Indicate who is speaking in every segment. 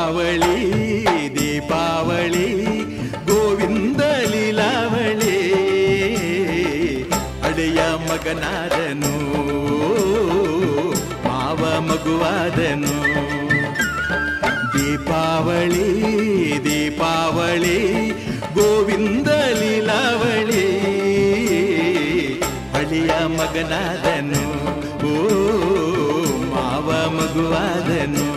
Speaker 1: ದೀಪಾವಳಿ ದೀಪಾವಳಿ ಗೋವಿಂದ ಲೀಲಾವಳಿ ಅಡೆಯ ಮಗನಾದನು ಮಾವ ಮಗುವಾದನು ದೀಪಾವಳಿ ದೀಪಾವಳಿ ಗೋವಿಂದ ಲೀಲಾವಳಿ ಹಳಿಯ ಮಗನಾದನು ಓ ಮಾವ ಮಗುವಾದನು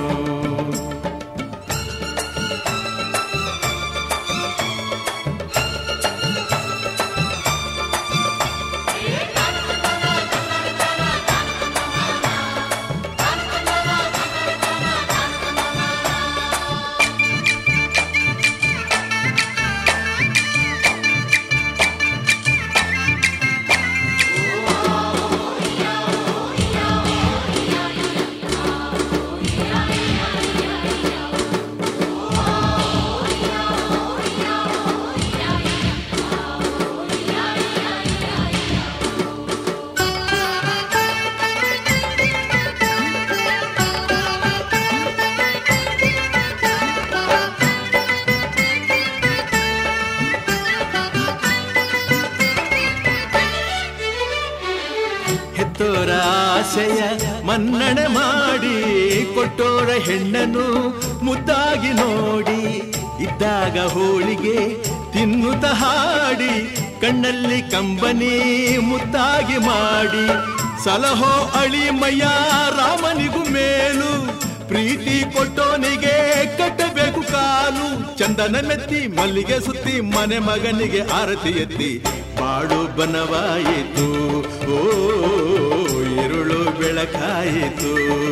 Speaker 1: ಹೆತ್ತೋರ ಆಸೆಯ ಮನ್ನಣೆ ಮಾಡಿ ಕೊಟ್ಟೋರ ಹೆಣ್ಣನು ಮುದ್ದಾಗಿ ನೋಡಿ ಇದ್ದಾಗ ಹೋಳಿಗೆ ತಿನ್ನುತ್ತ ಹಾಡಿ ಕಣ್ಣಲ್ಲಿ ಕಂಬನಿ ಮುದ್ದಾಗಿ ಮಾಡಿ ಸಲಹೋ ಅಳಿಮಯ್ಯ ರಾಮನಿಗೂ ಮೇಲು ಪ್ರೀತಿ ಕೊಟ್ಟೋನಿಗೆ ಕಟ್ಟಬೇಕು ಕಾಲು ಚಂದನ ಮೆತ್ತಿ ಮಲ್ಲಿಗೆ ಸುತ್ತಿ ಮನೆ ಮಗನಿಗೆ ಆರತಿ ಎತ್ತಿ ಬಾಡು ಬನವಾಯಿತು ಓ ഇരുಳು ಬೆಳಕಾಯಿತು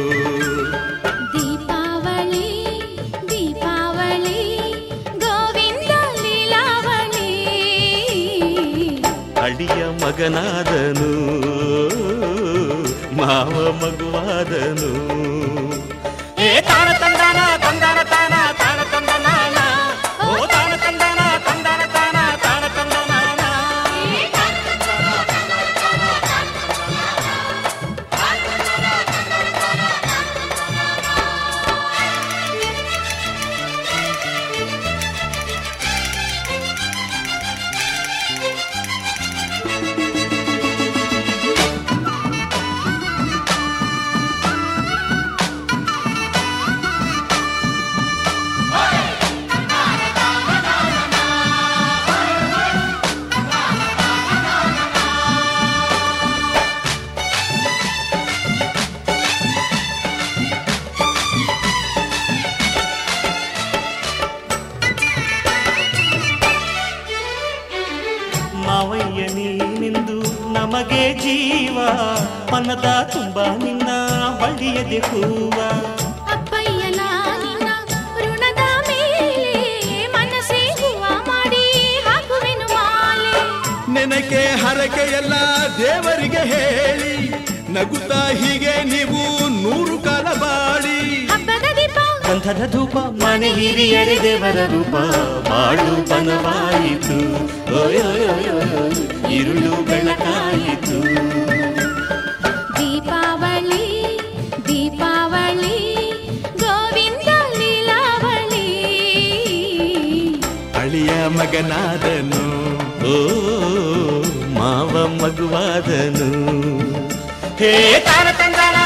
Speaker 2: ದೀಪಾವಳಿ ದೀಪಾವಳಿ ಗೋವಿಂದ ಲೀಲಾವಳಿ
Speaker 3: ಅಡಿಯ ಮಗನಾದನು ಮಾವ ಮಗುವಾದನು ಏ ತಾನ ತಂದಾನ ತಂದಾನ ತಾನ ತಾನ ತಂದನಾನ ಓ ತಾನ ತಂದಾನ ತಂದಾನ ತಾನ ತಾನ ತಂದನಾನ ಮಾವಯ್ಯ ನೀನೆಂದು ನಮಗೆ ಜೀವ ಮನದ ತುಂಬ ನಿನ್ನ ಬಳ್ಳಿಯದೆ ಹೂವ
Speaker 2: ಅಪ್ಪಯ್ಯನ ನಿನ್ನ ಋಣದ ಮೇಲೆ ಮನಸ್ಸೇ ಹೂವ ಮಾಡಿ ಹಾಕುವೆನು ಮಾಲೆ
Speaker 1: ನೆನಕೆ ಹರಕೆ ಎಲ್ಲ ದೇವರಿಗೆ ಹೇಳಿ ನಗುತ್ತಾ ಹೀಗೆ ನೀವು ನೂರು ಕಾಲ ಬಾಳಿ
Speaker 2: ಹಬ್ಬದ ದೀಪ
Speaker 3: ಗಂಧದ ಧೂಪ ಮನೆ ಹಿರಿಯರೆ ದೇವರ ರೂಪ ಬಾಳು ಬನವಾಯಿತು ಓಯೋಯೋಯೋಯ್, ഇരുಳು ಬೆಳಕಾಯಿತು
Speaker 2: ದೀಪಾವಳಿ ದೀಪಾವಳಿ ಗೋವಿಂದ ಲೀಲಾವಳಿ
Speaker 1: ಅಳಿಯ ಮಗನಾದನು
Speaker 3: ಓ ಮಾವ ಮಗುವಾದನು ಹೇ ತಾನ ತಂದಾನ